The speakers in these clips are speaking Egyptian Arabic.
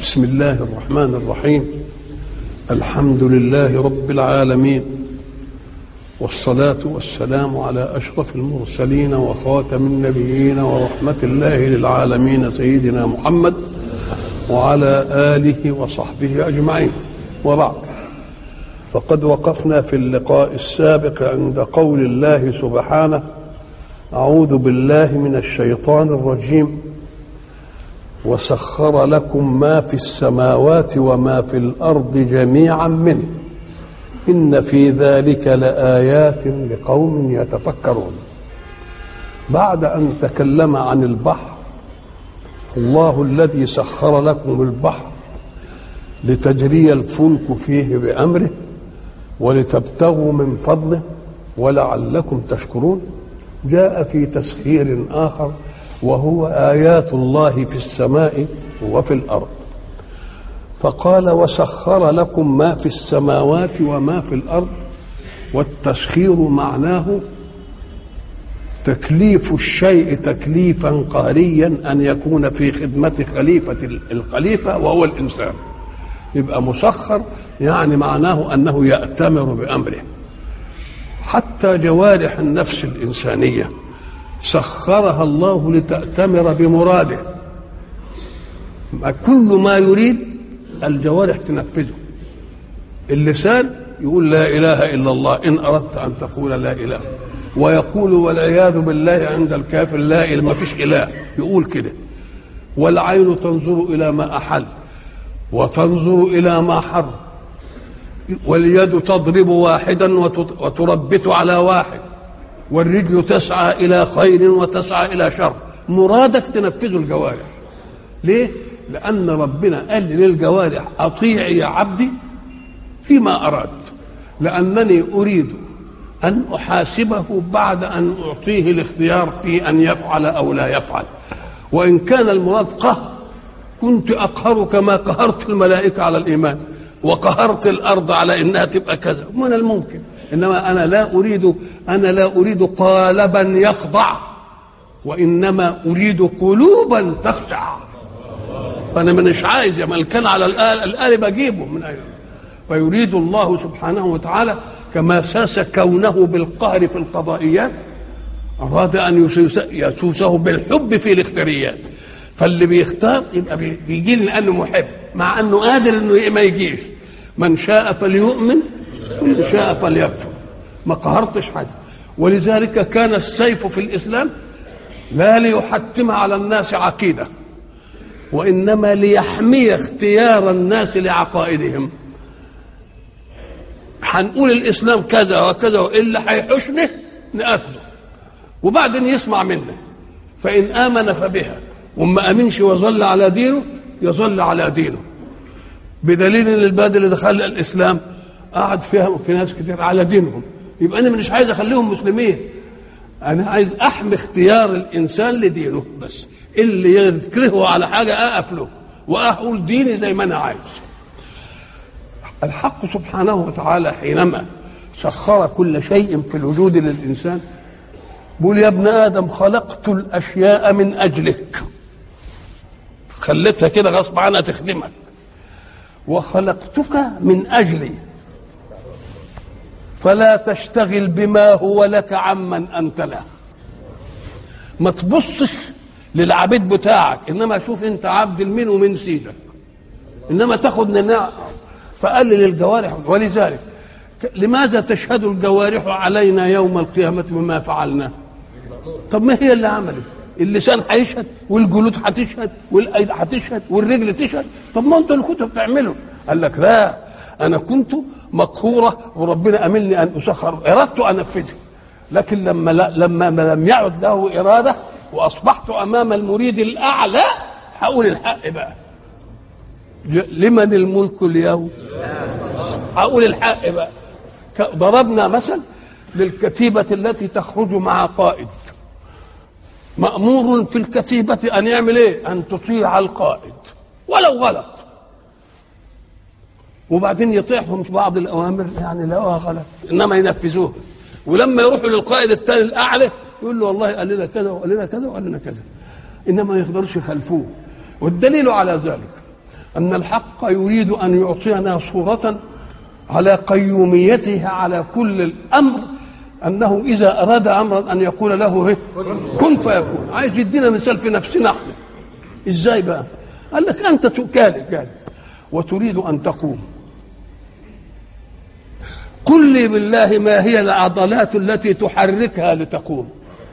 بسم الله الرحمن الرحيم الحمد لله رب العالمين والصلاة والسلام على أشرف المرسلين وخاتم النبيين ورحمة الله للعالمين سيدنا محمد وعلى آله وصحبه أجمعين وبعد فقد وقفنا في اللقاء السابق عند قول الله سبحانه أعوذ بالله من الشيطان الرجيم وسخر لكم ما في السماوات وما في الارض جميعا منه ان في ذلك لايات لقوم يتفكرون بعد ان تكلم عن البحر الله الذي سخر لكم البحر لتجري الفلك فيه بامره ولتبتغوا من فضله ولعلكم تشكرون جاء في تسخير اخر وهو ايات الله في السماء وفي الارض فقال وسخر لكم ما في السماوات وما في الارض والتسخير معناه تكليف الشيء تكليفا قهريا ان يكون في خدمه خليفه الخليفه وهو الانسان يبقى مسخر يعني معناه انه ياتمر بامره حتى جوارح النفس الانسانيه سخرها الله لتأتمر بمراده كل ما يريد الجوارح تنفذه اللسان يقول لا إله إلا الله إن أردت أن تقول لا إله ويقول والعياذ بالله عند الكافر لا إله ما فيش إله يقول كده والعين تنظر إلى ما أحل وتنظر إلى ما حرم واليد تضرب واحدا وتربت على واحد والرجل تسعى الى خير وتسعى الى شر مرادك تنفذ الجوارح ليه لان ربنا قال للجوارح اطيعي يا عبدي فيما اراد لانني اريد ان احاسبه بعد ان اعطيه الاختيار في ان يفعل او لا يفعل وان كان المراد قهر كنت اقهر كما قهرت الملائكه على الايمان وقهرت الارض على انها تبقى كذا من الممكن انما انا لا اريد انا لا اريد قالبا يخضع وانما اريد قلوبا تخشع فانا مش عايز يا كان على الآل الآل بجيبه من أين فيريد الله سبحانه وتعالى كما ساس كونه بالقهر في القضائيات أراد أن يسوسه بالحب في الاختياريات فاللي بيختار يبقى بيجي لأنه محب مع أنه قادر أنه ما يجيش من شاء فليؤمن ومن شاء فليكفر ما قهرتش حاجه ولذلك كان السيف في الاسلام لا ليحتم على الناس عقيده وانما ليحمي اختيار الناس لعقائدهم هنقول الاسلام كذا وكذا واللي هيحشنه نقتله وبعدين يسمع منا فان امن فبها وما امنش وظل على دينه يظل على دينه بدليل ان البلد اللي دخل الاسلام قعد فيها في ناس كتير على دينهم يبقى انا مش عايز اخليهم مسلمين انا عايز احمي اختيار الانسان لدينه بس اللي يكرهه على حاجه اقف له واقول ديني زي ما انا عايز الحق سبحانه وتعالى حينما سخر كل شيء في الوجود للانسان بيقول يا ابن ادم خلقت الاشياء من اجلك خليتها كده غصب عنها تخدمك وخلقتك من اجلي فلا تشتغل بما هو لك عمن انت له ما تبصش للعبيد بتاعك انما شوف انت عبد المين ومن سيدك انما تاخد نعم فقلل الجوارح ولذلك لماذا تشهد الجوارح علينا يوم القيامة بما فعلنا طب ما هي اللي عملت اللسان هيشهد والجلود هتشهد والايد هتشهد والرجل تشهد طب ما انتوا اللي كنتوا بتعملوا قال لك لا انا كنت مقهوره وربنا املني ان اسخر اردت ان انفذه لكن لما لما لم يعد له اراده واصبحت امام المريد الاعلى هقول الحق بقى لمن الملك اليوم هقول الحق بقى ضربنا مثل للكتيبة التي تخرج مع قائد مأمور في الكتيبة أن يعمل إيه؟ أن تطيع القائد ولو غلط وبعدين يطيعهم في بعض الاوامر يعني لا غلط انما ينفذوها ولما يروحوا للقائد الثاني الاعلى يقول له والله قال لنا كذا وقال لنا كذا وقال لنا كذا انما ما يقدروش يخالفوه والدليل على ذلك أن الحق يريد أن يعطينا صورة على قيوميته على كل الأمر أنه إذا أراد أمرا أن يقول له إيه؟ كن فيكون عايز يدينا مثال في نفسنا احنا إزاي بقى قال لك أنت كالب كالب وتريد أن تقوم قل لي بالله ما هي العضلات التي تحركها لتقوم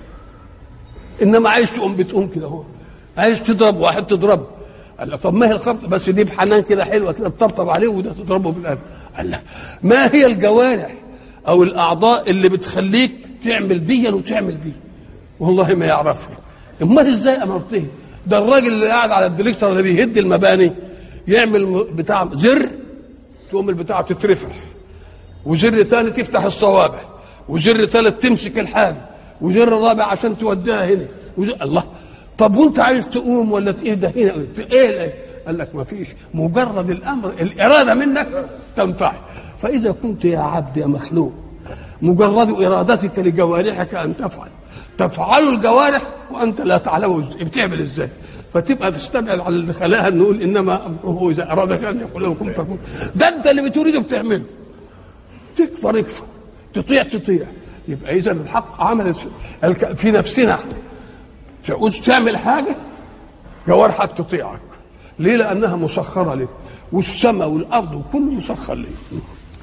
انما عايز تقوم بتقوم كده اهو عايز تضرب واحد تضربه قال له طب ما هي الخبط بس دي بحنان كده حلوه كده تطبطب عليه وده تضربه بالقلب قال لا ما هي الجوارح او الاعضاء اللي بتخليك تعمل دي وتعمل دي والله ما يعرفها امال ازاي امرته ده الراجل اللي قاعد على الدليكتر اللي بيهد المباني يعمل بتاع زر تقوم البتاع تترفع وزر ثاني تفتح الصوابع وزر ثالث تمسك الحاجه وزر رابع عشان توديها هنا وزر الله طب وانت عايز تقوم ولا ايه ده هنا ايه قال لك ما فيش مجرد الامر الاراده منك تنفع فاذا كنت يا عبد يا مخلوق مجرد ارادتك لجوارحك ان تفعل تفعل الجوارح وانت لا تعلم بتعمل ازاي فتبقى تستبعد على اللي خلاها نقول انما امره اذا اراد ان يقول له كن فكون ده انت اللي بتريده بتعمله تكفر اكفر تطيع تطيع يبقى اذا الحق عمل في نفسنا احنا تعوز تعمل حاجه جوارحك تطيعك ليه لانها مسخره لك والسماء والارض وكل مسخر لك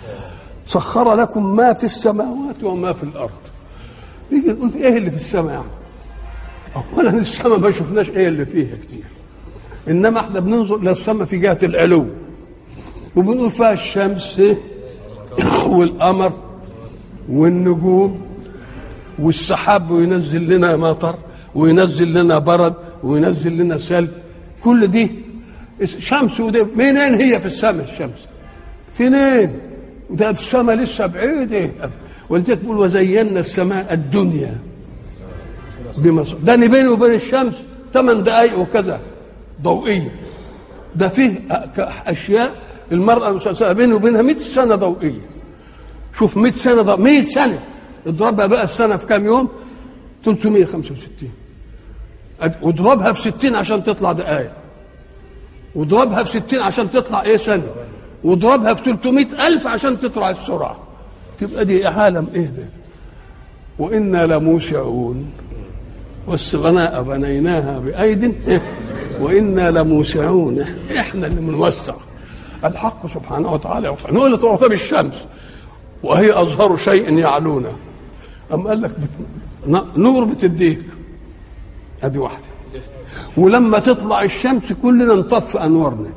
سخر لكم ما في السماوات وما في الارض نيجي نقول ايه اللي في السماء يعني اولا السماء ما شفناش ايه اللي فيها كتير انما احنا بننظر للسماء في جهه العلو وبنقول فيها الشمس والقمر والنجوم والسحاب وينزل لنا مطر وينزل لنا برد وينزل لنا سلب كل دي شمس ودي منين هي في السماء الشمس فينين ده السماء لسه بعيدة ولذلك تقول وزينا السماء الدنيا بمصر ده بيني وبين الشمس ثمان دقائق وكذا ضوئية ده فيه أشياء المرأة المسلسلة بيني وبينها 100 سنة ضوئية شوف 100 سنة ضوئية 100 سنة اضربها بقى السنة في كام يوم 365 واضربها في 60 عشان تطلع دقائق واضربها في 60 عشان تطلع ايه سنة واضربها في 300 ألف عشان تطلع السرعة تبقى دي عالم ايه ده وإنا لموسعون والسغناء بنيناها بأيد وإنا لموسعون احنا اللي بنوسع الحق سبحانه وتعالى نقول تعطى بالشمس وهي أظهر شيء يعلونا أم قال لك نور بتديك ادي واحدة ولما تطلع الشمس كلنا نطفي أنوارنا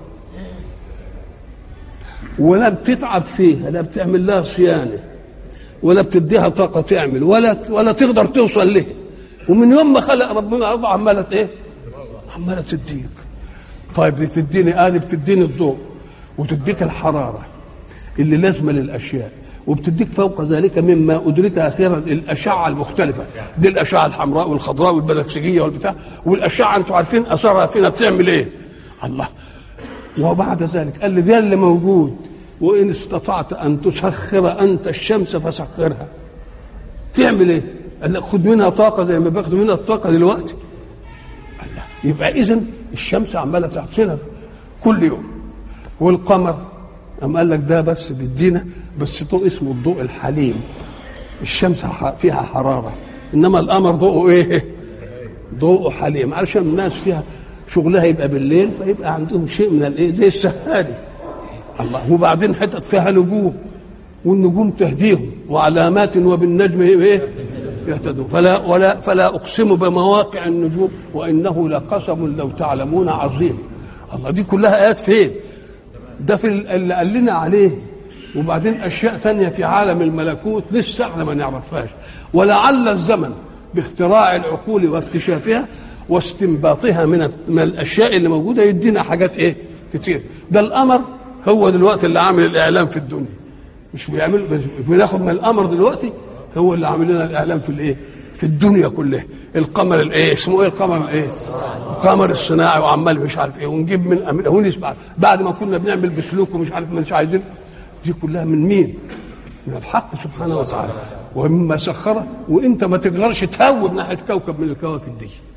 ولا بتتعب فيها لا بتعمل لها صيانة ولا بتديها طاقة تعمل ولا ولا تقدر توصل لها ومن يوم ما خلق ربنا الأرض عمالة إيه؟ عمالة تديك طيب دي تديني آدي بتديني الضوء وتديك الحرارة اللي لازمة للأشياء وبتديك فوق ذلك مما أدرك أخيرا الأشعة المختلفة دي الأشعة الحمراء والخضراء والبنفسجية والبتاع والأشعة أنتم عارفين أثرها فينا بتعمل إيه الله وبعد ذلك قال لي ده اللي موجود وإن استطعت أن تسخر أنت الشمس فسخرها تعمل إيه؟ قال لك خد منها طاقة زي ما باخد منها الطاقة دلوقتي الله يبقى إذا الشمس عمالة تعطينا كل يوم والقمر أم قال لك ده بس بيدينا بس ضوء اسمه الضوء الحليم الشمس فيها حرارة إنما القمر ضوءه إيه؟ ضوءه حليم علشان الناس فيها شغلها يبقى بالليل فيبقى عندهم شيء من الايه زي السهاري الله وبعدين حتت فيها نجوم والنجوم تهديهم وعلامات وبالنجم ايه يهتدون فلا ولا فلا اقسم بمواقع النجوم وانه لقسم لو تعلمون عظيم الله دي كلها ايات فين ده في اللي قال لنا عليه وبعدين اشياء ثانيه في عالم الملكوت لسه احنا ما نعرفهاش ولعل الزمن باختراع العقول واكتشافها واستنباطها من من الاشياء اللي موجوده يدينا حاجات ايه كتير ده القمر هو دلوقتي اللي عامل الاعلام في الدنيا مش بيعمل بناخد من القمر دلوقتي هو اللي عامل لنا الاعلام في الايه في الدنيا كلها القمر الايه اسمه ايه القمر الايه القمر الصناعي وعمال مش عارف ايه ونجيب من هونس بعد ما كنا بنعمل بسلوك ومش عارف مش عايزين دي كلها من مين من الحق سبحانه وتعالى ومما سخره وانت ما تقدرش تهوب ناحيه كوكب من الكواكب دي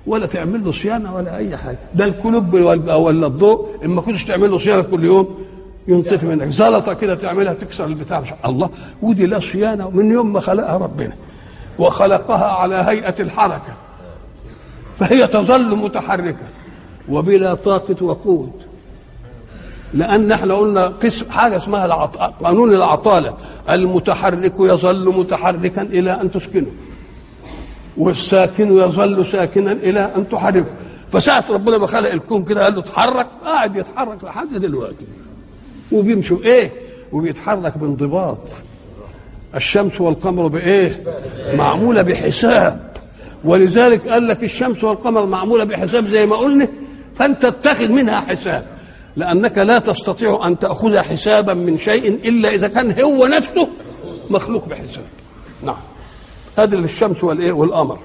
ولا تعمل له صيانه ولا اي حاجه ده الكلوب ولا ولا الضوء اما كنتش تعمل له صيانه كل يوم ينطفي منك زلطه كده تعملها تكسر البتاع مش الله ودي لا صيانه من يوم ما خلقها ربنا وخلقها على هيئه الحركه فهي تظل متحركه وبلا طاقه وقود لان احنا قلنا قسم حاجه اسمها العط... قانون العطاله المتحرك يظل متحركا الى ان تسكنه والساكن يظل ساكنا الى ان تحركه فساعة ربنا ما خلق الكون كده قال له اتحرك قاعد يتحرك لحد دلوقتي وبيمشوا ايه وبيتحرك بانضباط الشمس والقمر بايه معموله بحساب ولذلك قال لك الشمس والقمر معموله بحساب زي ما قلنا فانت اتخذ منها حساب لانك لا تستطيع ان تاخذ حسابا من شيء الا اذا كان هو نفسه مخلوق بحساب نعم هذه الشمس والايه والقمر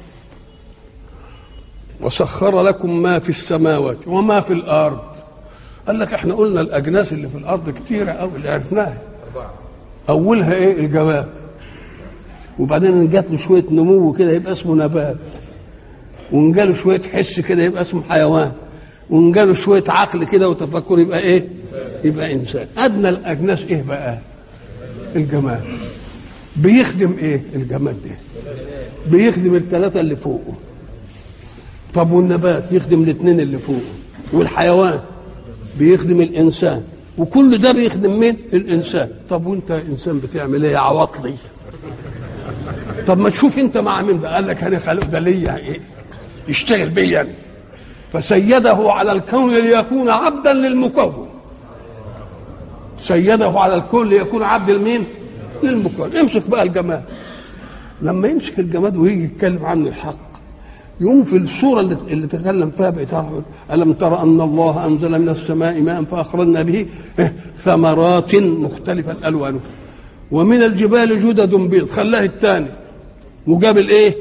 وسخر لكم ما في السماوات وما في الارض قال لك احنا قلنا الاجناس اللي في الارض كتيره قوي اللي عرفناها اولها ايه الجواب وبعدين جات له شويه نمو كده يبقى اسمه نبات ونجاله شويه حس كده يبقى اسمه حيوان ونجاله شويه عقل كده وتفكر يبقى ايه يبقى انسان ادنى الاجناس ايه بقى الجمال بيخدم ايه الجماد ده بيخدم الثلاثه اللي فوقه طب والنبات يخدم الاثنين اللي فوقه والحيوان بيخدم الانسان وكل ده بيخدم مين الانسان طب وانت انسان بتعمل ايه يا عواطلي طب ما تشوف انت مع مين ده قال لك انا خلق ده ليا ايه يشتغل بيا يعني فسيده على الكون ليكون عبدا للمكون سيده على الكون ليكون عبد المين للمكون امسك بقى الجماد لما يمسك الجماد ويجي يتكلم عنه الحق يقوم في الصورة اللي, اللي تكلم فيها بإطار ألم ترى أن الله أنزل من السماء ماء فأخرجنا به ثمرات مختلفة ألوانه ومن الجبال جدد بيض خلاه الثاني وجاب الايه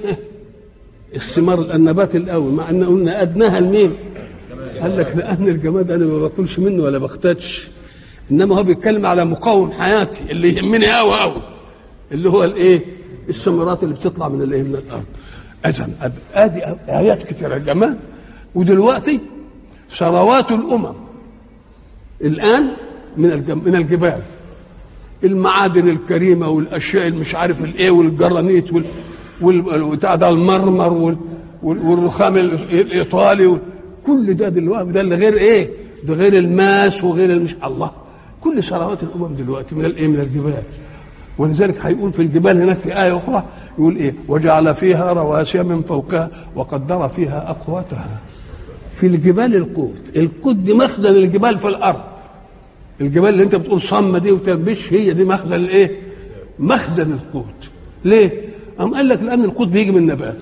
الثمار النبات الاول مع ان قلنا ادناها المين قال لك لان الجماد انا ما باكلش منه ولا بختتش انما هو بيتكلم على مقاوم حياتي اللي يهمني قوي قوي اللي هو الايه الثمرات اللي بتطلع من الايه من الارض اذا ادي ايات كثيره جمال ودلوقتي ثروات الامم الان من الجم... من الجبال المعادن الكريمه والاشياء اللي مش عارف الايه والجرانيت وال والبتاع ده المرمر وال... والرخام الايطالي كل ده دلوقتي ده اللي غير ايه؟ ده غير الماس وغير المش الله كل ثروات الامم دلوقتي من الايه؟ من الجبال ولذلك هيقول في الجبال هناك في آية أخرى يقول إيه وجعل فيها رواسي من فوقها وقدر فيها أقواتها في الجبال القوت القوت دي مخزن الجبال في الأرض الجبال اللي انت بتقول صمة دي وتنبش هي دي مخزن الايه مخزن القوت ليه أم قال لك لأن القوت بيجي من النبات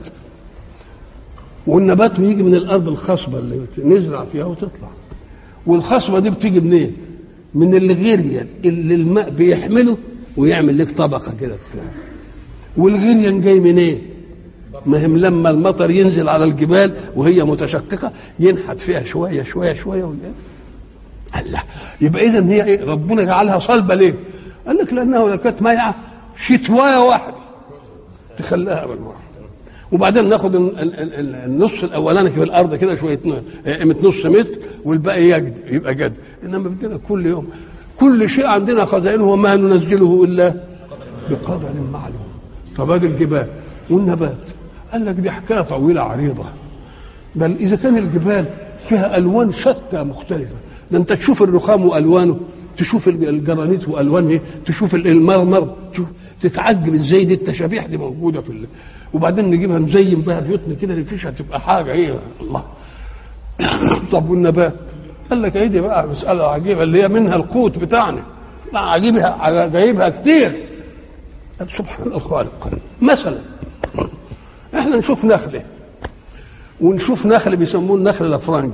والنبات بيجي من الأرض الخصبة اللي نزرع فيها وتطلع والخصبة دي بتيجي منين من الغريان اللي الماء بيحمله ويعمل لك طبقة كده والغريان جاي منين ما هم لما المطر ينزل على الجبال وهي متشققة ينحت فيها شوية شوية شوية ولا الله يبقى إذا هي إيه ربنا جعلها صلبة ليه قال لك لأنها لو كانت مايعة شتواية واحدة تخليها بالمرة وبعدين ناخد النص الاولاني في الارض كده شويه قيمه نص متر والباقي يجد يبقى جد انما بدنا كل يوم كل شيء عندنا خزائنه وما ننزله الا بقدر معلوم طب هذه الجبال والنبات قال لك دي حكايه طويله عريضه بل اذا كان الجبال فيها الوان شتى مختلفه ده انت تشوف الرخام والوانه تشوف الجرانيت والوانه تشوف المرمر تشوف تتعجب ازاي دي التشابيح دي موجوده في ال... وبعدين نجيبها نزين بها بيوتنا كده نفيش هتبقى حاجه ايه الله طب والنبات قال لك ايه دي بقى مساله عجيبه اللي هي منها القوت بتاعنا لا عجيبها جايبها كتير سبحان الخالق مثلا احنا نشوف نخله ونشوف نخل بيسموه النخل الافرنجي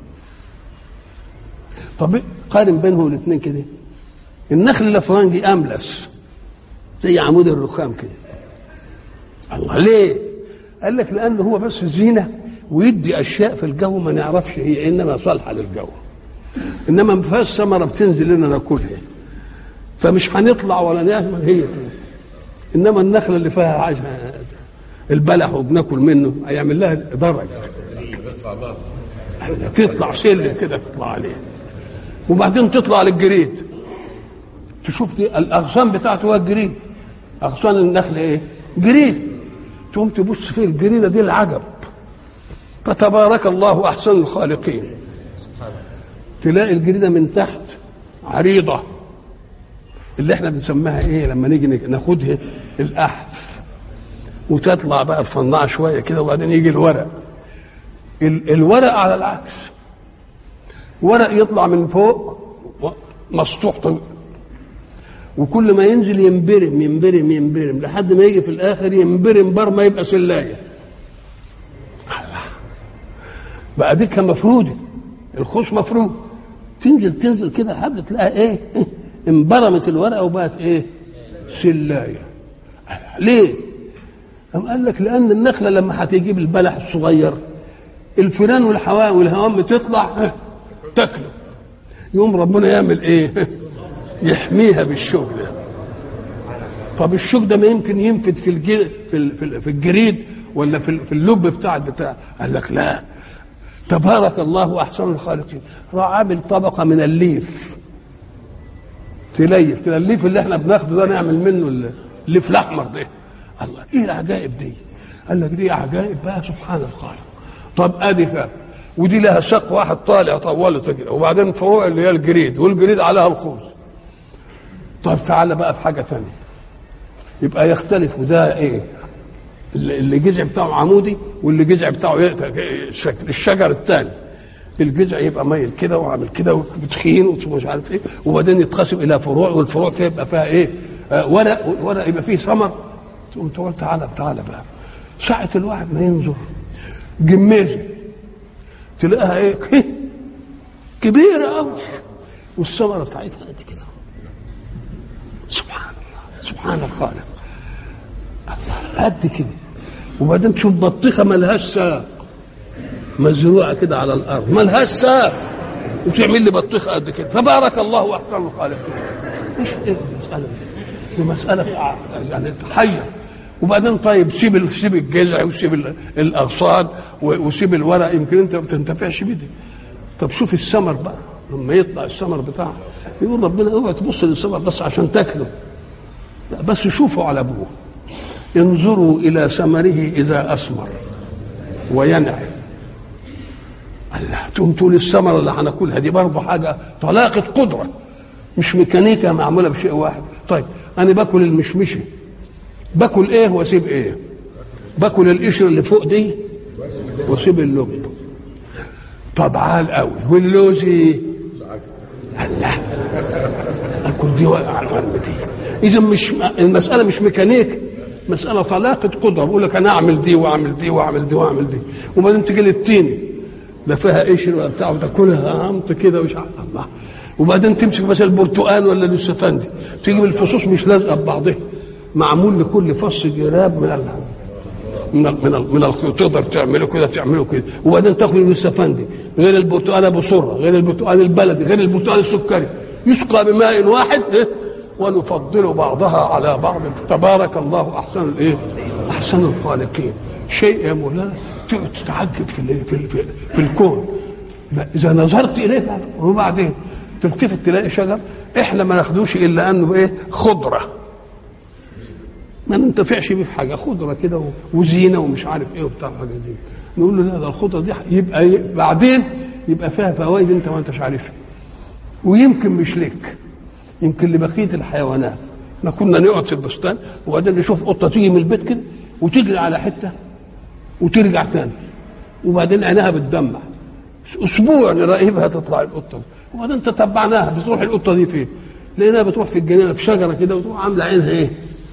طب قارن بينهم الاثنين كده النخل الافرنجي املس زي عمود الرخام كده الله ليه قال لك لانه هو بس زينه ويدي اشياء في الجو ما نعرفش هي انما صالحه للجو انما ما فيهاش ثمره بتنزل لنا ناكلها فمش هنطلع ولا نعمل هي كده انما النخله اللي فيها حاجه البلح وبناكل منه هيعمل لها درج تطلع سلم كده تطلع عليه وبعدين تطلع للجريد تشوف دي الاغصان بتاعته هو الجريد اغصان النخل ايه؟ جريد تقوم تبص في الجريده دي العجب فتبارك الله احسن الخالقين تلاقي الجريده من تحت عريضه اللي احنا بنسميها ايه لما نيجي ناخدها الاحف وتطلع بقى الفناعه شويه كده وبعدين يجي الورق ال- الورق على العكس ورق يطلع من فوق مسطوح طويل وكل ما ينزل ينبرم ينبرم ينبرم لحد ما يجي في الاخر ينبرم بر ما يبقى سلايه الله. بقى ديكها مفروده الخوص مفرود تنزل تنزل كده لحد تلاقيها ايه انبرمت الورقه وبقت ايه سلايه ليه أم قال لك لان النخله لما هتجيب البلح الصغير الفيران والحواء والهوام بتطلع تاكله يقوم ربنا يعمل ايه يحميها بالشوك ده طب الشوك ده ما يمكن ينفد في الجي في ال- في, ال- في الجريد ولا في, ال- في اللب بتاع البتاع قال لك لا تبارك الله احسن الخالقين راح عامل طبقه من الليف تليف كده الليف اللي احنا بناخده ده نعمل منه الليف الاحمر ده الله ايه العجائب دي قال لك دي عجائب بقى سبحان الخالق طب ادي فهم ودي لها ساق واحد طالع طولته كده وبعدين فروع اللي هي الجريد والجريد عليها الخوص طب تعالى بقى في حاجه ثانيه يبقى يختلف وده ايه اللي اللي الجذع بتاعه عمودي واللي الجذع بتاعه ي- شكل الشجر الثاني الجذع يبقى ميل كده وعامل كده وتخين ومش عارف ايه وبعدين يتقسم الى فروع والفروع فيها يبقى فيها ايه آه ورق والورق يبقى فيه ثمر تقوم تقول تعالى تعالى بقى ساعة الواحد ما ينظر جميزة تلاقيها ايه كبيرة قوي والثمرة بتاعتها قد كده سبحان الله سبحان الخالق الله قد كده وبعدين تشوف بطيخه ملهاش ساق مزروعه كده على الارض ملهاش ساق وتعمل لي بطيخه قد كده تبارك الله احسن الخالقين ايش ايه المساله دي؟ دي مساله يعني حيه وبعدين طيب سيب ال- سيب الجذع وسيب ال- الاغصان و- وسيب الورق يمكن انت ما بتنتفعش بيه طب شوف الثمر بقى لما يطلع الثمر بتاعه يقول ربنا اوعى تبص للثمر بس عشان تاكله لا بس شوفوا على ابوه انظروا الى ثمره اذا اثمر وينعم الله تقوم تقول الثمره اللي هناكلها دي برضه حاجه طلاقه قدره مش ميكانيكا معموله بشيء واحد طيب انا باكل المشمشه باكل ايه واسيب ايه باكل القشر اللي فوق دي واسيب اللب طب عال قوي واللوز ايه الله اكل دي على دي اذا مش المساله مش ميكانيك مساله طلاقه قدره بقول لك انا اعمل دي واعمل دي واعمل دي واعمل دي وبعدين تجي للتين لا فيها قشر ولا بتاع وتاكلها همط كده ومش عارف الله وبعدين تمسك مثلا البرتقال ولا اليوسفندي تيجي من الفصوص مش لازقه ببعضها معمول لكل فص جراب من ال من ال من ال من الخيوط تقدر تعمله كده تعمله كده وبعدين تاخد اليوسفندي غير البرتقال ابو سره غير البرتقال البلدي غير البرتقال السكري يسقى بماء واحد إيه؟ ونفضل بعضها على بعض تبارك الله احسن الايه؟ احسن الخالقين شيء يا مولانا تقعد تتعجب في ال- في ال- في, في الكون اذا نظرت اليه وبعدين تلتفت تلاقي شجر احنا ما ناخدوش الا انه ايه خضره ما ننتفعش بيه في حاجه خضره كده و- وزينه ومش عارف ايه وبتاع حاجه زي كده. نقول له لا ده الخضره دي يبقى ي- بعدين يبقى فيها فوائد انت ما انتش عارفها ويمكن مش لك يمكن لبقيه الحيوانات احنا كنا نقعد في البستان وبعدين نشوف قطه تيجي من البيت كده وتجري على حته وترجع تاني وبعدين عينها بتدمع اسبوع نراقبها تطلع القطه وبعدين تتبعناها بتروح القطه دي فين؟ لقيناها بتروح في الجنينه في شجره كده وتروح عامله عينها ايه؟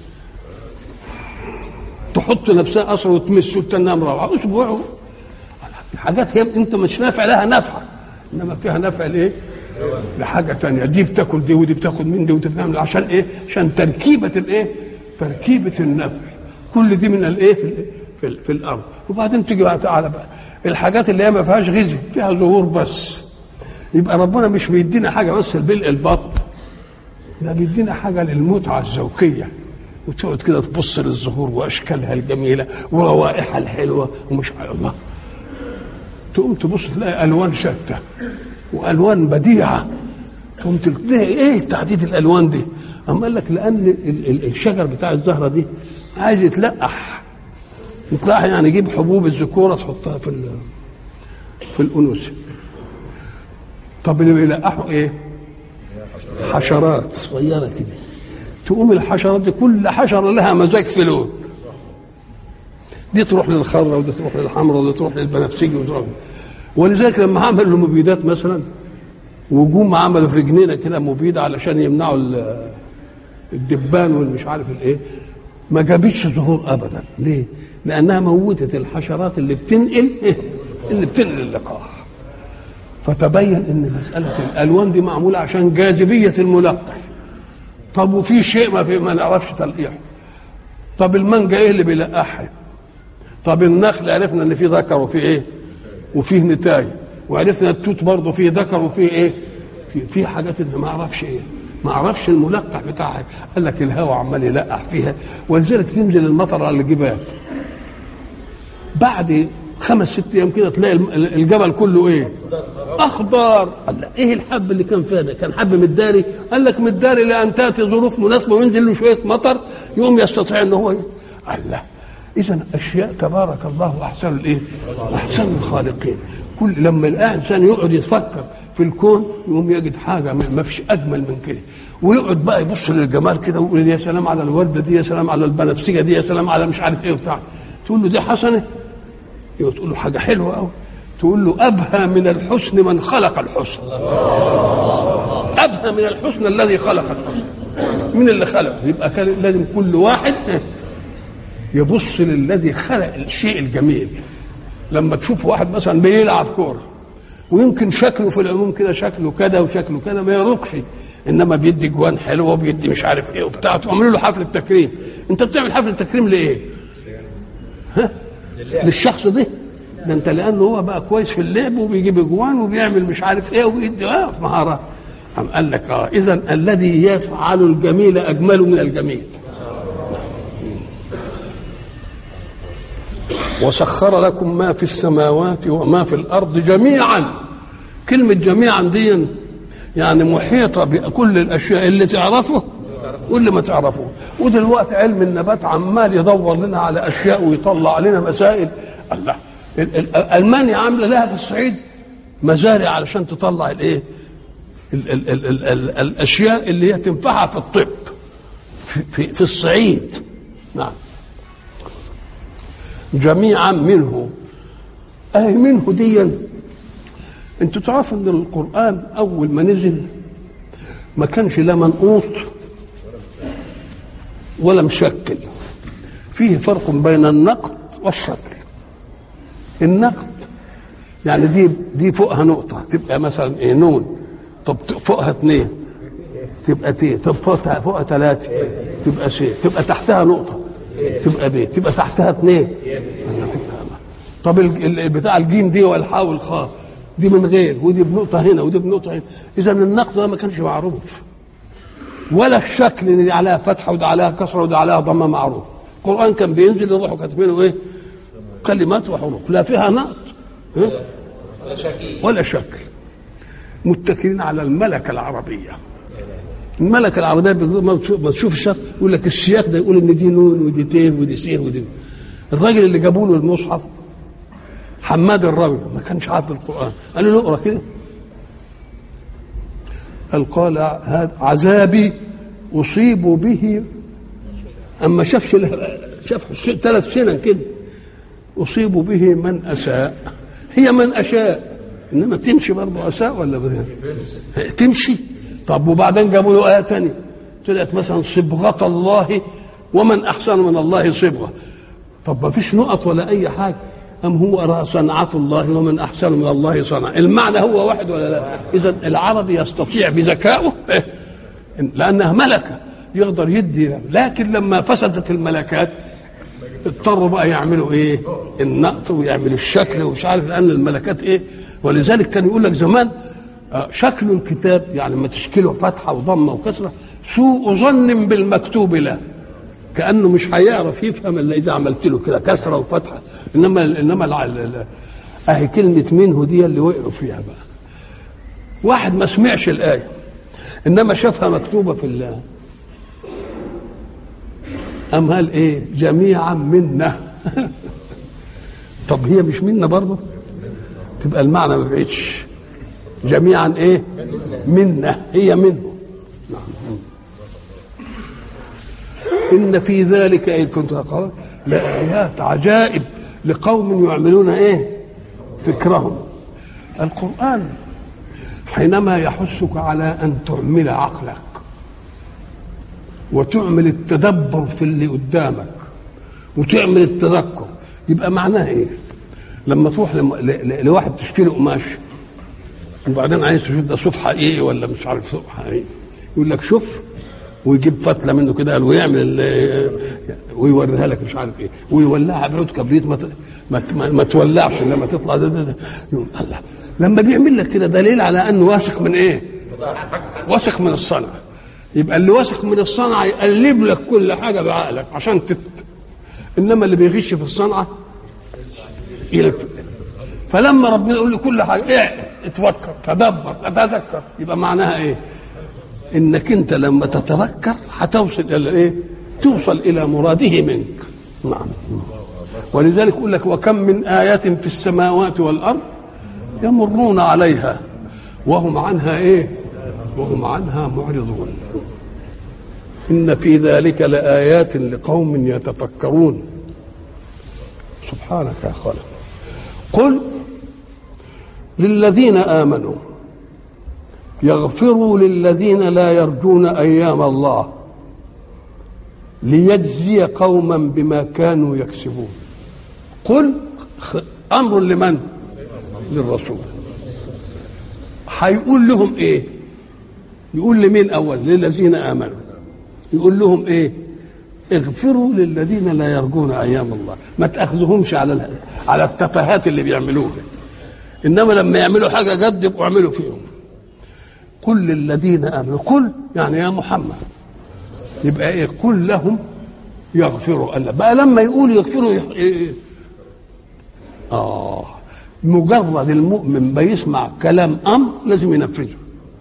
تحط نفسها اصلا وتمس وتنام مروعه اسبوع حاجات هي انت مش نافع لها نفع انما فيها نفع لايه؟ لحاجه ثانيه دي بتاكل دي ودي بتاخد من دي ودي بتعمل عشان ايه؟ عشان تركيبه الايه؟ تركيبه النفع كل دي من الايه؟ في الإيه؟ في, ال- في الارض وبعدين تيجي بقى تعالى بقى الحاجات اللي هي ما فيهاش غذاء فيها ظهور بس يبقى ربنا مش بيدينا حاجه بس البلق البطن ده بيدينا حاجه للمتعه الذوقيه وتقعد كده تبص للزهور واشكالها الجميله وروائحها الحلوه ومش على الله تقوم تبص تلاقي الوان شتى والوان بديعه تقوم تلاقي ايه تعديد الالوان دي اما قال لك لان ال- ال- الشجر بتاع الزهره دي عايز يتلقح يتلقح يعني يجيب حبوب الذكوره تحطها في ال- في الانوثه طب اللي بيلقحوا ايه حشرات صغيره كده تقوم الحشرات دي كل حشره لها مزاج في لون دي تروح للخضراء ودي تروح للحمراء ودي تروح للبنفسجي ودي تروح ولذلك لما عملوا المبيدات مثلا وجوم عملوا في جنينه كده مبيد علشان يمنعوا ال- الدبان والمش عارف الايه ما جابتش ظهور ابدا ليه؟ لانها موتت الحشرات اللي بتنقل إيه؟ اللي بتنقل اللقاح فتبين ان مساله الالوان دي معموله عشان جاذبيه الملقح طب وفي شيء ما في ما نعرفش تلقيحه طب المانجا ايه اللي بيلقحها طب النخل عرفنا ان فيه ذكر وفيه ايه وفيه نتاج وعرفنا التوت برضه فيه ذكر وفيه ايه في في حاجات اللي ما اعرفش ايه ما اعرفش الملقح بتاعها قال لك الهواء عمال يلقح فيها ولذلك تنزل المطر على الجبال بعد خمس ست ايام كده تلاقي الم- الجبل كله ايه اخضر قال لك ايه الحب اللي كان فيها ده كان حب مداري قال لك مداري لان تاتي ظروف مناسبه وينزل له شويه مطر يقوم يستطيع ان هو قال لا اذا اشياء تبارك الله احسن الايه احسن الخالقين كل لما الانسان يقعد يتفكر في الكون يقوم يجد حاجه ما ما فيش اجمل من كده ويقعد بقى يبص للجمال كده ويقول يا سلام على الورده دي يا سلام على البنفسجه دي يا سلام على مش عارف ايه وبتاع تقول له دي حسنه يبقى تقول له حاجه حلوه قوي تقول له ابهى من الحسن من خلق الحسن ابهى من الحسن الذي خلق الحسن من اللي خلقه يبقى كان لازم كل واحد يبص للذي خلق الشيء الجميل لما تشوف واحد مثلا بيلعب كوره ويمكن شكله في العموم كده شكله كده وشكله كده ما يروقش انما بيدي جوان حلوه وبيدي مش عارف ايه وبتاع تعملوا له حفله تكريم انت بتعمل حفله تكريم لايه؟ ها؟ للشخص ده ده انت لانه هو بقى كويس في اللعب وبيجيب اجوان وبيعمل مش عارف ايه وبيدي اه في مهارات قام قال لك اه اذا الذي يفعل الجميل اجمل من الجميل وسخر لكم ما في السماوات وما في الارض جميعا كلمه جميعا دي يعني محيطه بكل الاشياء اللي تعرفه واللي ما تعرفوه ودلوقتي علم النبات عمال يدور لنا على اشياء ويطلع لنا مسائل الله ال- ال- المانيا عامله لها في الصعيد مزارع علشان تطلع الايه ال- ال- ال- ال- ال- الاشياء اللي هي تنفعها في الطب في, في, في الصعيد نعم جميعا منه اي منه ديا انتوا تعرفوا ان القران اول ما نزل ما كانش لا منقوط ولا مشكل فيه فرق بين النقد والشكل النقد يعني دي دي فوقها نقطة تبقى مثلا ايه نون طب فوقها اثنين تبقى تي طب فوقها فوقها ثلاثة تبقى سي تبقى تحتها نقطة تبقى بي تبقى تحتها اثنين طب ال- ال- بتاع الجيم دي والحاء والخاء دي من غير ودي بنقطة هنا ودي بنقطة هنا إذا النقد ده ما كانش معروف ولا الشكل ان دي عليها فتحه وده عليها كسره وده عليها ضمه معروف القران كان بينزل يروحوا كاتبينه ايه كلمات وحروف لا فيها نقط ها؟ ولا شكل متكلين على الملكه العربيه الملكه العربيه بيقول- ما تشوف- ما تشوف الشرط يقول لك السياق ده يقول ان دي نون ودي تين ودي سين ودي الراجل اللي جابوا له المصحف حماد الراوي ما كانش حافظ القران قال له اقرا كده قال قال هذا عذابي اصيب به اما شافش له- شاف ثلاث سنن كده اصيب به من اساء هي من اشاء انما تمشي برضه اساء ولا بغير تمشي طب وبعدين جابوا له ايه ثانيه طلعت مثلا صبغه الله ومن احسن من الله صبغه طب ما فيش نقط ولا اي حاجه ام هو صنعة الله ومن احسن من الله صنعا المعنى هو واحد ولا لا اذا العربي يستطيع بذكائه إيه؟ لانها ملكه يقدر يدي لكن لما فسدت الملكات اضطروا بقى يعملوا ايه النقط ويعملوا الشكل ومش عارف لان الملكات ايه ولذلك كان يقول لك زمان آه، شكل الكتاب يعني لما تشكله فتحه وضمه وكسره سوء ظن بالمكتوب له كانه مش هيعرف يفهم الا اذا عملت له كده كسره وفتحه انما انما الع- ال- ال- اهي كلمه منه دي اللي وقعوا فيها بقى واحد ما سمعش الايه انما شافها مكتوبه في الله أم قال إيه جميعا منا طب هي مش منا برضه تبقى المعنى ما بعيدش جميعا إيه منا هي منه نعم. إن في ذلك إن كنت أقول لآيات عجائب لقوم يعملون إيه فكرهم القرآن حينما يحثك على أن تعمل عقلك وتعمل التدبر في اللي قدامك وتعمل التذكر يبقى معناها ايه لما تروح لم... ل... ل... لواحد تشتري قماش وبعدين عايز تشوف ده صفحه ايه ولا مش عارف صفحه ايه يقول لك شوف ويجيب فتله منه كده قال ويعمل ال... ويوريها لك مش عارف ايه ويولعها بعود كبريت ما ت... ما, ت... ما... ما تولعش لما تطلع ده, ده, ده. يقول الله لما بيعمل لك كده دليل على انه واثق من ايه؟ واثق من الصنعه يبقى اللي واثق من الصنعه يقلب لك كل حاجه بعقلك عشان تت... انما اللي بيغش في الصنعه يلف فلما ربنا يقول له كل حاجه ايه اتفكر تدبر تتذكر يبقى معناها ايه؟ انك انت لما تتذكر هتوصل الى ايه؟ توصل الى مراده منك نعم ولذلك يقول لك وكم من آية في السماوات والأرض يمرون عليها وهم عنها ايه؟ وهم عنها معرضون إن في ذلك لآيات لقوم يتفكرون سبحانك يا خالق قل للذين آمنوا يغفروا للذين لا يرجون أيام الله ليجزي قوما بما كانوا يكسبون قل أمر لمن للرسول هيقول لهم ايه يقول لمين اول للذين امنوا يقول لهم ايه اغفروا للذين لا يرجون ايام الله ما تاخذهمش على على التفاهات اللي بيعملوها انما لما يعملوا حاجه جد يبقوا اعملوا فيهم قل للذين امنوا قل يعني يا محمد يبقى ايه قل لهم يغفروا الله بقى لما يقول يغفروا يح... إيه؟ اه مجرد المؤمن ما يسمع كلام امر لازم ينفذه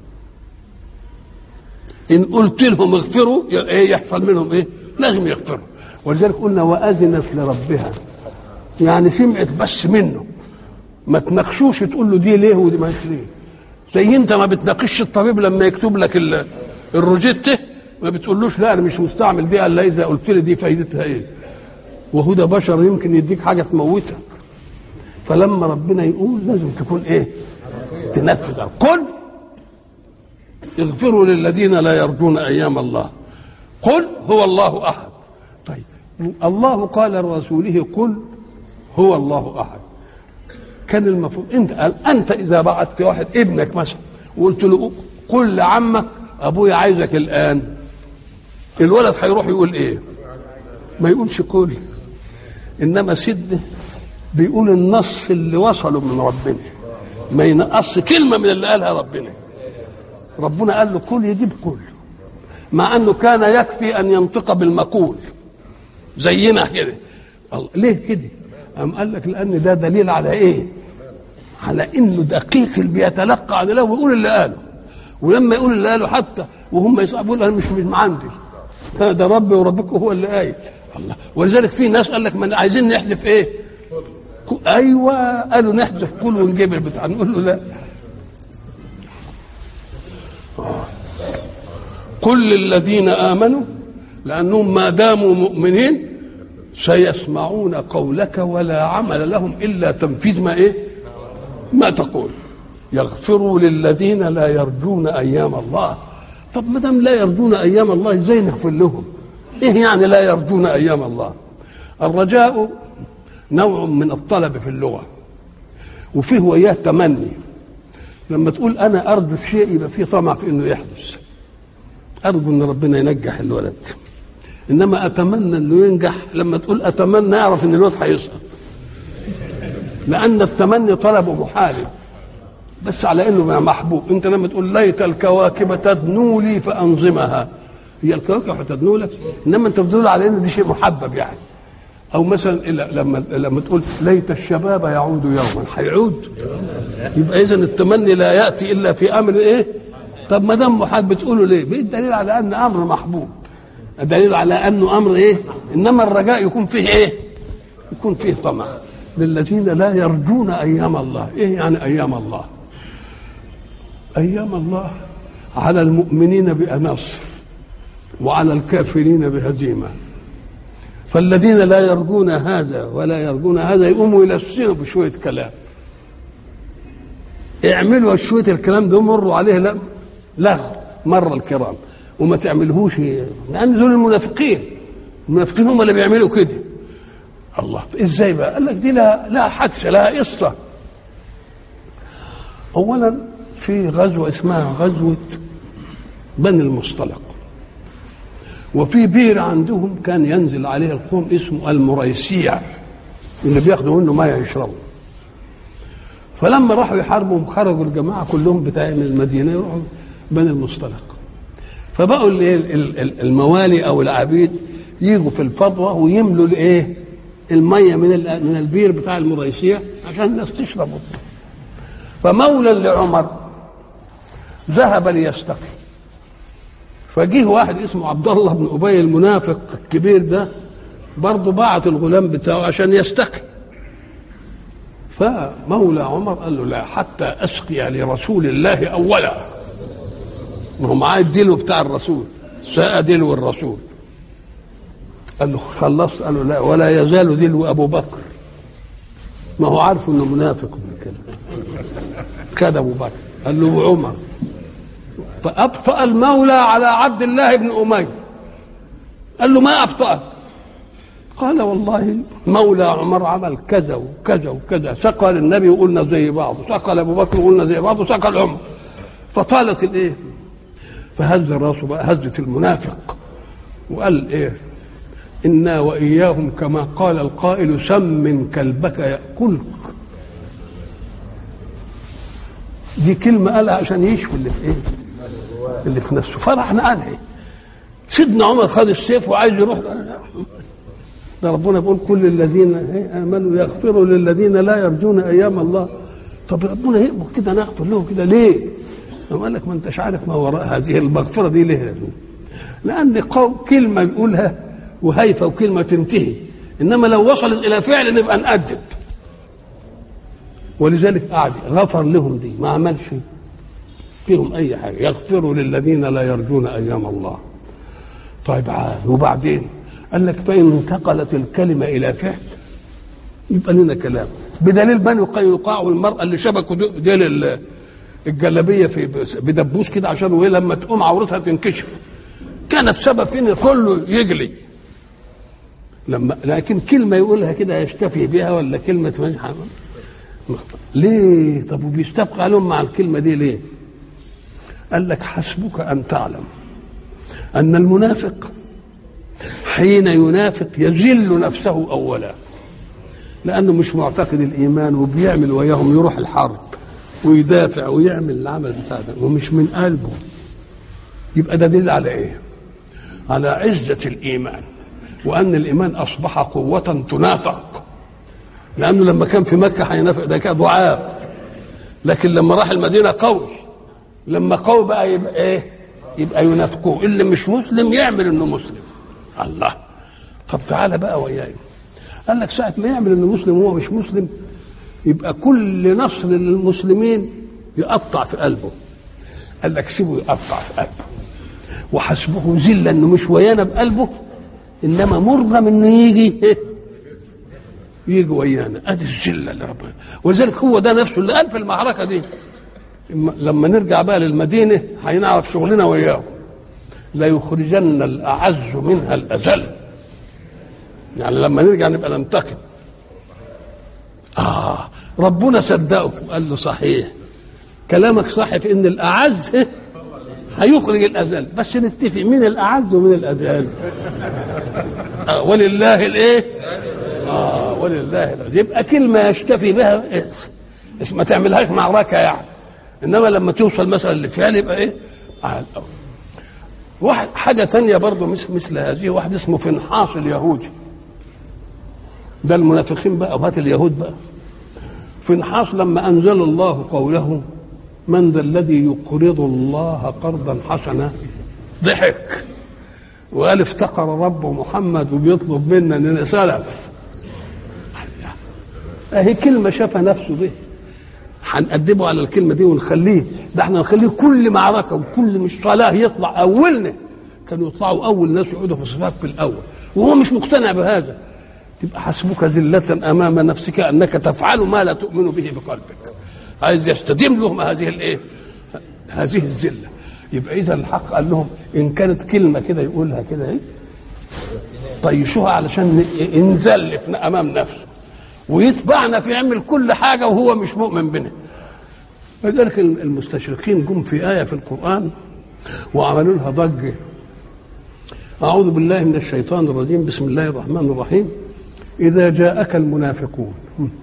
ان قلت لهم اغفروا ايه يحصل منهم ايه لازم يغفروا ولذلك قلنا واذنت لربها يعني سمعت بس منه ما تناقشوش تقول له دي ليه ودي مش ليه زي انت ما بتناقش الطبيب لما يكتب لك الروجيته ما بتقولوش لا انا مش مستعمل دي الا اذا قلت لي دي فايدتها ايه وهو ده بشر يمكن يديك حاجه تموتك فلما ربنا يقول لازم تكون ايه تنفذ قل اغفروا للذين لا يرجون ايام الله قل هو الله احد طيب الله قال لرسوله قل هو الله احد كان المفروض انت قال انت اذا بعت واحد ابنك مثلا وقلت له قل لعمك ابويا عايزك الان الولد هيروح يقول ايه ما يقولش قل انما سيدنا بيقول النص اللي وصله من ربنا ما ينقص كلمه من اللي قالها ربنا ربنا قال له قل يجيب قل مع انه كان يكفي ان ينطق بالمقول زينا كده ليه كده أم قال لك لان ده دليل على ايه على انه دقيق اللي بيتلقى عن الله ويقول اللي قاله ولما يقول اللي قاله حتى وهم يصعبون انا مش من عندي ده ربي وربكم هو اللي قايل الله ولذلك في ناس قال لك من عايزين نحذف ايه ايوه قالوا نحذف كل ونجيب البتاع نقول له لا قل للذين امنوا لانهم ما داموا مؤمنين سيسمعون قولك ولا عمل لهم الا تنفيذ ما ايه ما تقول يغفروا للذين لا يرجون ايام الله طب ما دام لا يرجون ايام الله ازاي نغفر لهم ايه يعني لا يرجون ايام الله الرجاء نوع من الطلب في اللغه وفيه وياه تمني لما تقول انا ارجو الشيء يبقى فيه طمع في انه يحدث ارجو ان ربنا ينجح الولد انما اتمنى انه ينجح لما تقول اتمنى اعرف ان الولد هيسقط لان التمني طلبه محارب بس على انه محبوب انت لما تقول ليت الكواكب تدنو لي فانظمها هي الكواكب هتدنو لك انما انت بتدل على ان دي شيء محبب يعني او مثلا لما لما تقول ليت الشباب يعود يوما هيعود يبقى اذا التمني لا ياتي الا في امر ايه طب ما دام محال بتقوله ليه بالدليل على ان امر محبوب دليل على انه امر ايه انما الرجاء يكون فيه ايه يكون فيه طمع للذين لا يرجون ايام الله ايه يعني ايام الله ايام الله على المؤمنين بنصر وعلى الكافرين بهزيمه فالذين لا يرجون هذا ولا يرجون هذا يقوموا يلسنوا بشويه كلام اعملوا شويه الكلام ده مروا عليه لا لغو مر الكرام وما تعملهوش لان دول المنافقين المنافقين هم اللي بيعملوا كده الله ازاي بقى قال لك دي لا لا حادثه لها قصه اولا في غزوه اسمها غزوه بني المصطلق وفي بير عندهم كان ينزل عليه القوم اسمه المريسيع اللي بياخدوا منه ميه يشربوا فلما راحوا يحاربوا خرجوا الجماعه كلهم بتاع من المدينه يروحوا بني المصطلق فبقوا الموالي او العبيد يجوا في الفضوه ويملوا الايه الميه من من البير بتاع المريسيع عشان الناس تشرب فمولى لعمر ذهب ليستقي فجه واحد اسمه عبد الله بن ابي المنافق الكبير ده برضه بعت الغلام بتاعه عشان يستقي فمولى عمر قال له لا حتى اسقي لرسول الله اولا ما هو معاه الدلو بتاع الرسول ساء دلو الرسول قال له خلصت قال له لا ولا يزال دلو ابو بكر ما هو عارف انه منافق من كده كذا ابو بكر قال له عمر فابطا المولى على عبد الله بن اميه قال له ما ابطاك قال والله مولى عمر عمل كذا وكذا وكذا سقى للنبي وقلنا زي بعض سقى لابو بكر وقلنا زي بعض وسقى لعمر فطالت الايه فهز راسه بقى هزه المنافق وقال ايه انا واياهم كما قال القائل سم كلبك ياكلك دي كلمه قالها عشان يشفي اللي في ايه اللي في نفسه فرحنا قالها سيدنا عمر خد السيف وعايز يروح ده ربنا بيقول كل الذين امنوا يغفروا للذين لا يرجون ايام الله طب ربنا يأمر كده نغفر له كده ليه؟ قال لك ما انتش عارف ما وراء هذه المغفره دي ليه؟ لان قوم كلمه يقولها وهيفه وكلمه تنتهي انما لو وصلت الى فعل نبقى نأدب ولذلك قعد غفر لهم دي ما عملش فيهم اي حاجه يغفروا للذين لا يرجون ايام الله طيب عاد وبعدين قال لك فإن انتقلت الكلمة إلى فعل يبقى لنا كلام بدليل بني قينقاع والمرأة اللي شبكوا ديل الجلابية في بدبوس كده عشان وهي لما تقوم عورتها تنكشف كان السبب في ان كله يجلي لما لكن كلمة يقولها كده يشتفي بها ولا كلمة مجحة ليه طب وبيستبقى عليهم مع الكلمة دي ليه قال لك حسبك أن تعلم أن المنافق حين ينافق يذل نفسه اولا لانه مش معتقد الايمان وبيعمل وياهم يروح الحرب ويدافع ويعمل العمل بتاع ده ومش من قلبه يبقى ده دليل على ايه؟ على عزة الإيمان وأن الإيمان أصبح قوة تنافق لأنه لما كان في مكة هينافق ده كان ضعاف لكن لما راح المدينة قوي لما قوي بقى يبقى إيه؟ يبقى ينافقوه اللي مش مسلم يعمل إنه مسلم الله طب تعالى بقى وياي قال لك ساعة ما يعمل انه مسلم وهو مش مسلم يبقى كل نصر للمسلمين يقطع في قلبه قال لك سيبه يقطع في قلبه وحسبه ذلة انه مش ويانا بقلبه انما مرغم انه يجي يجي ويانا ادي الذله اللي ربنا ولذلك هو ده نفسه اللي قال في المعركه دي لما نرجع بقى للمدينه هنعرف شغلنا وياهم ليخرجن الأعز منها الأذل يعني لما نرجع نبقى ننتقم آه ربنا صدقه قال له صحيح كلامك صح في ان الاعز هيخرج الاذل بس نتفق مين الاعز ومين الاذل آه ولله الايه اه ولله الأذل. يبقى كلمه يشتفي بها إيه؟ ما تعملهاش معركه يعني انما لما توصل مثلا لفعل يبقى ايه آه واحد حاجة تانية برضه مثل, مثل هذه واحد اسمه فنحاص اليهودي ده المنافقين بقى وهات اليهود بقى فنحاص لما أنزل الله قوله من ذا الذي يقرض الله قرضا حسنا ضحك وقال افتقر رب محمد وبيطلب منا اننا سلف اهي كلمه شافها نفسه به هنقدمه على الكلمه دي ونخليه ده احنا نخليه كل معركه وكل مش صلاه يطلع اولنا كانوا يطلعوا اول ناس يقعدوا في الصفات في الاول وهو مش مقتنع بهذا تبقى حسبك ذلة أمام نفسك أنك تفعل ما لا تؤمن به بقلبك عايز يستديم لهم هذه الايه هذه الذله يبقى اذا الحق قال لهم ان كانت كلمه كده يقولها كده ايه طيشوها علشان ينزل امام نفسه ويتبعنا في يعمل كل حاجه وهو مش مؤمن بنا لذلك المستشرقين جم في ايه في القران وعملوا لها ضجه اعوذ بالله من الشيطان الرجيم بسم الله الرحمن الرحيم اذا جاءك المنافقون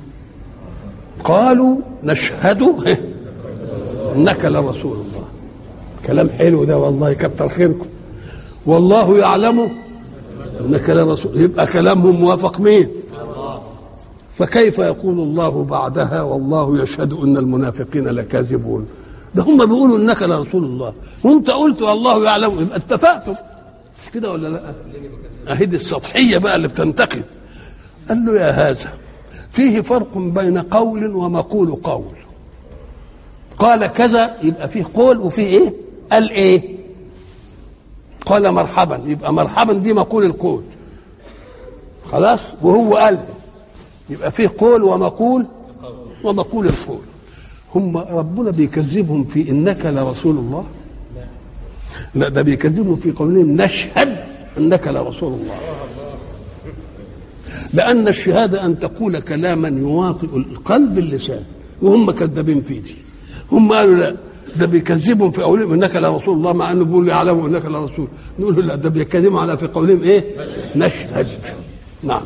قالوا نشهد انك لرسول الله كلام حلو ده والله كتر خيركم والله يعلم انك لرسول يبقى كلامهم موافق مين فكيف يقول الله بعدها والله يشهد ان المنافقين لكاذبون ده هم بيقولوا انك لرسول الله وانت قلت والله يعلم يبقى اتفقتم مش كده ولا لا اهي دي السطحيه بقى اللي بتنتقد قال له يا هذا فيه فرق بين قول ومقول قول قال كذا يبقى فيه قول وفيه ايه قال ايه قال مرحبا يبقى مرحبا دي مقول القول خلاص وهو قال يبقى فيه قول ومقول ومقول القول هم ربنا بيكذبهم في انك لرسول الله لا ده بيكذبهم في قولهم نشهد انك لرسول الله لأن الشهادة أن تقول كلاما يواطئ القلب اللسان وهم كذابين في دي هم قالوا لا ده بيكذبهم في قولهم انك لرسول الله مع انه بيقول يعلموا انك لرسول نقول له لا ده بيكذبوا على في قولهم ايه نشهد نعم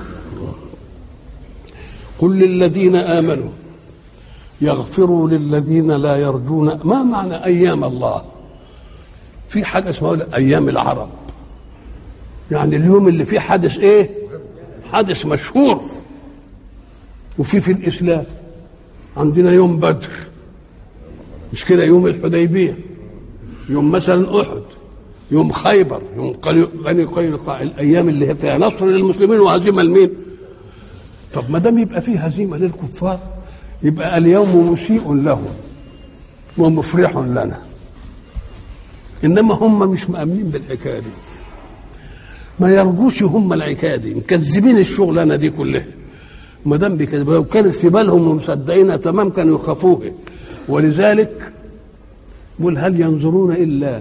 قل للذين امنوا يغفروا للذين لا يرجون ما معنى ايام الله في حاجه اسمها ايام العرب يعني اليوم اللي فيه حدث ايه حدث مشهور وفي في الاسلام عندنا يوم بدر مش كده يوم الحديبيه يوم مثلا احد يوم خيبر يوم بني قينقاع الايام اللي هي فيها نصر للمسلمين وهزيمه لمين؟ طب ما دام يبقى فيه هزيمه للكفار يبقى اليوم مسيء لهم ومفرح لنا انما هم مش مامنين بالحكايه دي ما يرجوش هم الحكايه دي مكذبين الشغلانه دي كلها ما دام بيكذبوا لو كانت في بالهم ومصدقينها تمام كانوا يخافوها ولذلك قل هل ينظرون الا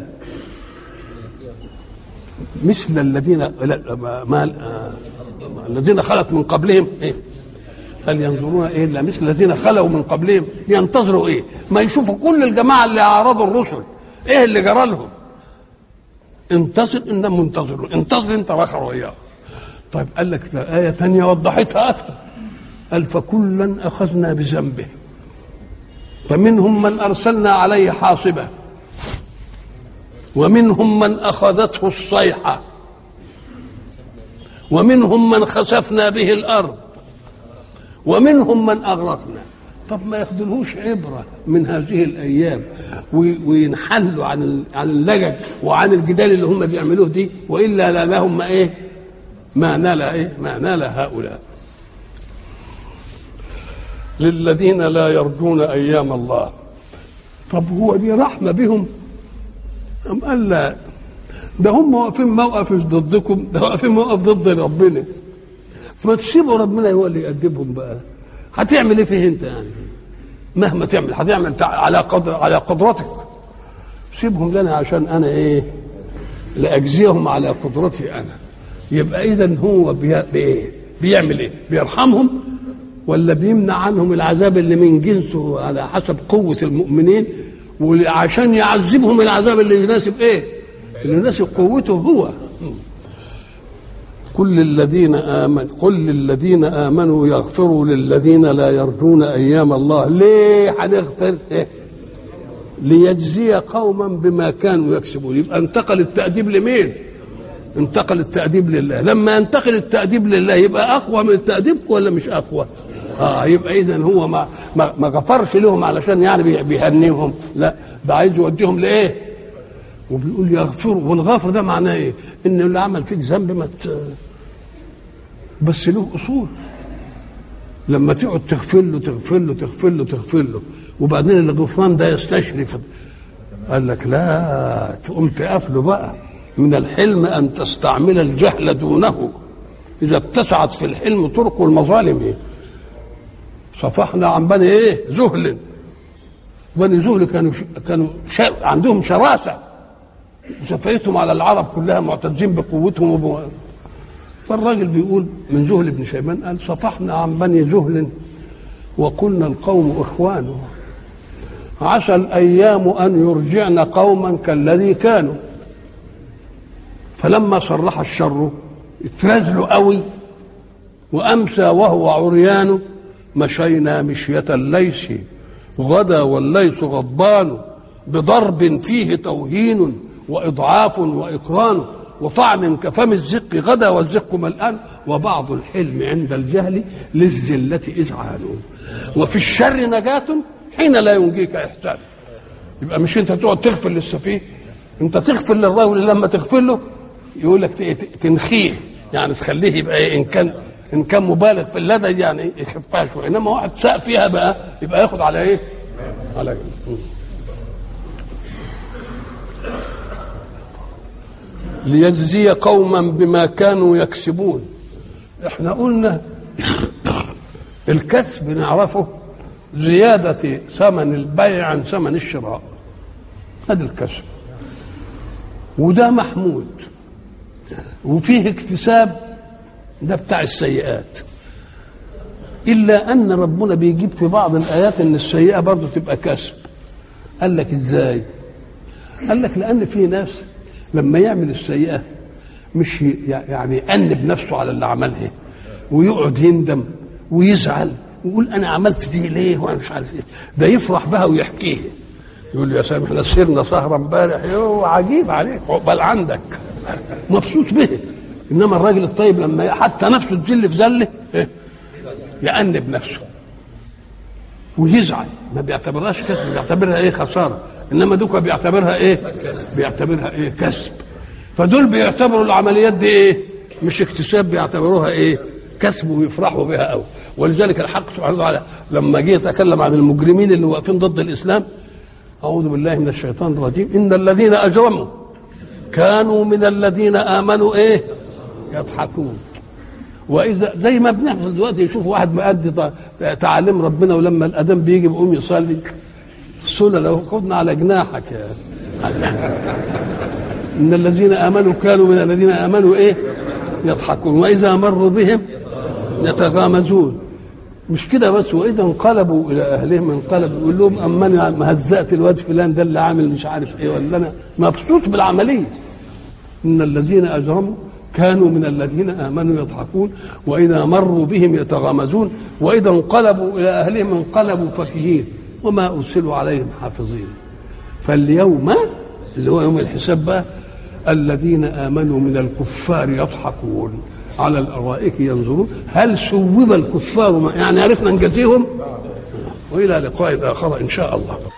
مثل الذين ما الذين خلت من قبلهم ايه هل ينظرون إيه الا مثل الذين خلوا من قبلهم ينتظروا ايه ما يشوفوا كل الجماعه اللي اعرضوا الرسل ايه اللي جرى لهم انتظر انهم منتظرون انتظر انت واخر وياه طيب قال لك ده آية تانية وضحتها أكثر قال فكلا أخذنا بذنبه فمنهم من أرسلنا عليه حاصبة ومنهم من أخذته الصيحة ومنهم من خسفنا به الأرض ومنهم من أغرقنا طب ما ياخدلهوش عبرة من هذه الأيام وينحلوا عن عن اللجج وعن الجدال اللي هم بيعملوه دي وإلا لا لهم ما إيه ما نال إيه ما نال هؤلاء للذين لا يرجون أيام الله طب هو دي رحمة بهم أم قال لا ده هم واقفين موقف مش ضدكم ده واقفين موقف ضد ربنا فما تسيبوا ربنا هو اللي يأدبهم بقى هتعمل ايه فيه انت يعني مهما تعمل هتعمل على قدر على قدرتك سيبهم لنا عشان انا ايه لاجزيهم على قدرتي انا يبقى اذا هو بي... بي... بيعمل ايه بيرحمهم ولا بيمنع عنهم العذاب اللي من جنسه على حسب قوة المؤمنين وعشان يعذبهم العذاب اللي يناسب ايه اللي يناسب قوته هو قل للذين آمنوا قل للذين آمنوا يغفروا للذين لا يرجون أيام الله ليه هنغفر إيه؟ ليجزي قوما بما كانوا يكسبون يبقى انتقل التأديب لمين انتقل التأديب لله لما ينتقل التأديب لله يبقى أقوى من التأديب ولا مش أقوى اه يبقى اذا هو ما ما, ما غفرش لهم علشان يعني بيهنيهم لا ده عايز يوديهم لايه وبيقول يغفروا والغفر ده معناه ايه ان اللي عمل فيك ذنب ما ت... بس له اصول لما تقعد تغفر له تغفر له تغفر له تغفر له وبعدين الغفران ده يستشرف قال لك لا تقوم تقفله بقى من الحلم ان تستعمل الجهل دونه اذا اتسعت في الحلم طرق المظالم صفحنا عن بني ايه زهل بني زهل كانوا كانوا شر عندهم شراسه وشفيتهم على العرب كلها معتزين بقوتهم وب... فالراجل بيقول من زهل بن شيبان قال صفحنا عن بني زهل وقلنا القوم اخوان عسى الايام ان يرجعن قوما كالذي كانوا فلما صرح الشر اتنازلوا قوي وامسى وهو عريان مشينا مشية الليث غدا والليث غضبان بضرب فيه توهين وإضعاف وإقران وطعم كفم الزق غدا والزق ملآن وبعض الحلم عند الجهل للزلة إذعان وفي الشر نجاة حين لا ينجيك إحسان يبقى مش أنت تقعد تغفر للسفيه أنت تغفر للرجل لما تغفر له يقول لك تنخيه يعني تخليه يبقى إيه إن كان ان كان مبالغ في اللدى يعني يخفها شويه انما واحد ساء فيها بقى يبقى ياخد على ايه؟ على إيه؟ ليجزي قوما بما كانوا يكسبون احنا قلنا الكسب نعرفه زيادة ثمن البيع عن ثمن الشراء هذا الكسب وده محمود وفيه اكتساب ده بتاع السيئات إلا أن ربنا بيجيب في بعض الآيات إن السيئة برضه تبقى كسب قال لك إزاي قال لك لأن في ناس لما يعمل السيئة مش يعني يأنب نفسه على اللي عملها ويقعد يندم ويزعل ويقول أنا عملت دي ليه وأنا مش عارف إيه ده يفرح بها ويحكيها يقول يا سامح احنا سهرنا سهرة امبارح عجيب عليك عقبال عندك مبسوط به انما الراجل الطيب لما حتى نفسه تذل في ذله إيه؟ يأنب نفسه ويزعل ما بيعتبرهاش كسب بيعتبرها ايه خساره انما دوكا بيعتبرها ايه بيعتبرها ايه كسب فدول بيعتبروا العمليات دي ايه مش اكتساب بيعتبروها ايه كسب ويفرحوا بها قوي ولذلك الحق سبحانه وتعالى لما جه يتكلم عن المجرمين اللي واقفين ضد الاسلام اعوذ بالله من الشيطان الرجيم ان الذين اجرموا كانوا من الذين امنوا ايه يضحكون واذا زي ما بنحصل دلوقتي يشوف واحد مؤدي تعاليم ربنا ولما الاذان بيجي بيقوم يصلي صلى له خدنا على جناحك يا ان الذين امنوا كانوا من الذين امنوا ايه يضحكون واذا مروا بهم يتغامزون مش كده بس واذا انقلبوا الى اهلهم انقلبوا يقول لهم اما انا هزأت الواد فلان ده اللي عامل مش عارف ايه ولا انا مبسوط بالعمليه ان الذين اجرموا كانوا من الذين امنوا يضحكون واذا مروا بهم يتغامزون واذا انقلبوا الى اهلهم انقلبوا فكهين وما ارسلوا عليهم حافظين فاليوم اللي هو يوم الحساب بقى الذين امنوا من الكفار يضحكون على الارائك ينظرون هل سوب الكفار يعني عرفنا نجزيهم والى لقاء اخر ان شاء الله